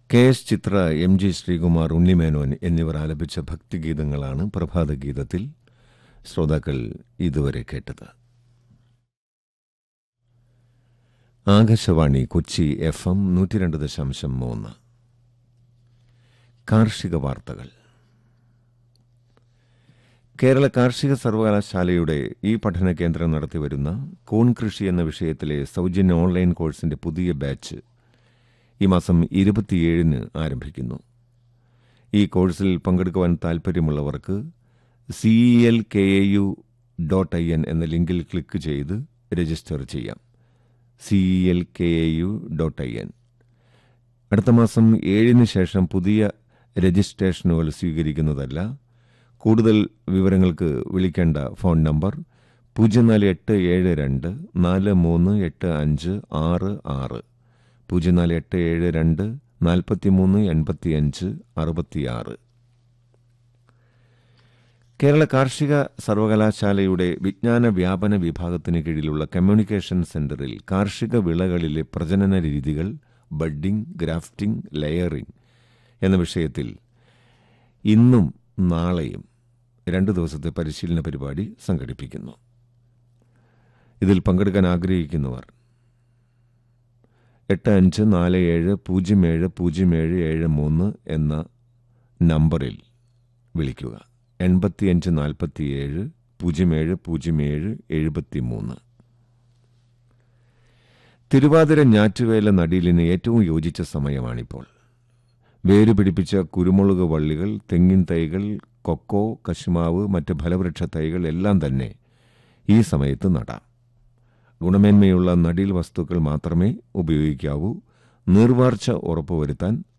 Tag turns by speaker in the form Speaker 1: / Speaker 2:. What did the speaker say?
Speaker 1: K S ചിത്ര M G Sreekumar Unni Menon എന്നിവർ ആലപിച്ച ഭക്തിഗീതങ്ങളാണ് പ്രഭാതഗീതത്തിൽ ശ്രോതാക്കൾ ഇതുവരെ കേട്ടത് ആകാശവാണി കൊച്ചി എഫ് എം നൂറ്റി രണ്ട് ദശാംശം മൂന്ന് കാർഷിക വാർത്തകൾ കേരള കാർഷിക സർവകലാശാലയുടെ ഈ പഠന കേന്ദ്രം നടത്തിവരുന്ന കൂൺ കൃഷി എന്ന വിഷയത്തിലെ സൗജന്യ ഓൺലൈൻ കോഴ്സിന്റെ പുതിയ ബാച്ച് ഈ മാസം ഇരുപത്തിയേഴിന് ആരംഭിക്കുന്നു ഈ കോഴ്സിൽ പങ്കെടുക്കുവാൻ താൽപ്പര്യമുള്ളവർക്ക് C L K A U dot I N എന്ന ലിങ്കിൽ ക്ലിക്ക് ചെയ്ത് രജിസ്റ്റർ ചെയ്യാം C L K A U dot I N അടുത്ത മാസം ഏഴിന് ശേഷം പുതിയ രജിസ്ട്രേഷനുകൾ സ്വീകരിക്കുന്നതല്ല കൂടുതൽ വിവരങ്ങൾക്ക് വിളിക്കേണ്ട ഫോൺ നമ്പർ പൂജ്യം നാല് എട്ട് ഏഴ് രണ്ട് നാല് മൂന്ന് എട്ട് അഞ്ച് ആറ് ആറ് പൂജ്യം നാല് എട്ട് ഏഴ് രണ്ട് നാൽപ്പത്തിമൂന്ന് എൺപത്തിയഞ്ച് അറുപത്തിയാറ് കേരള കാർഷിക സർവകലാശാലയുടെ വിജ്ഞാന വ്യാപന വിഭാഗത്തിന് കീഴിലുള്ള കമ്മ്യൂണിക്കേഷൻ സെന്ററിൽ കാർഷിക വിളകളിലെ പ്രജനന രീതികൾ ബഡ്ഡിംഗ് ഗ്രാഫ്റ്റിംഗ് ലെയറിംഗ് എന്ന വിഷയത്തിൽ ഇന്നും നാളെയും രണ്ട് ദിവസത്തെ പരിശീലന പരിപാടി സംഘടിപ്പിക്കുന്നു ഇതിൽ പങ്കെടുക്കാൻ ആഗ്രഹിക്കുന്നവർ എട്ട് അഞ്ച് നാല് ഏഴ് പൂജ്യം ഏഴ് പൂജ്യം ഏഴ് ഏഴ് മൂന്ന് എന്ന നമ്പറിൽ വിളിക്കുക എൺപത്തിയഞ്ച് നാൽപ്പത്തിയേഴ് പൂജ്യം ഏഴ് പൂജ്യം ഏഴ് എഴുപത്തി മൂന്ന് തിരുവാതിര ഞാറ്റുവേല നടീലിന് ഏറ്റവും യോജിച്ച സമയമാണിപ്പോൾ വേര് പിടിപ്പിച്ച കുരുമുളക് വള്ളികൾ തെങ്ങിൻ തൈകൾ കൊക്കോ കശുമാവ് മറ്റ് ഫലവൃക്ഷ തൈകൾ എല്ലാം തന്നെ ഈ സമയത്ത് നടാം ഗുണമേന്മയുള്ള നടീൽ വസ്തുക്കൾ മാത്രമേ ഉപയോഗിക്കാവൂ നീർവാർച്ച ഉറപ്പുവരുത്താൻ